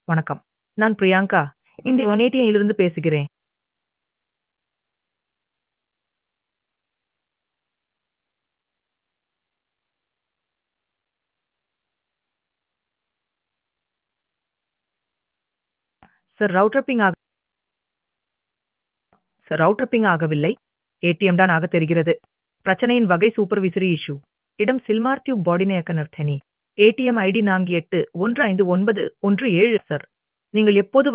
வணக்கம். நான் பிரியங்கா. இந்த யிலிருந்து பேசுகிறேன். சார் ரவுட்டர் பிங் ஆக சார் ரவுட்டர் பிங் ஆகவில்லை. ஏடிஎம் தான் ஆக தெரிகிறது. பிரச்சனையின் வகை சூப்பர்விசரி இஷ்யூ. இடம் சில்மார் டியூப் பாடிநேயக்க நர்த்தனி. ஏடிஎம் ஐடி நான்கு எட்டு ஒன்று ஐந்து ஒன்பது ஒன்று ஏழு சார். நீங்கள் எப்போது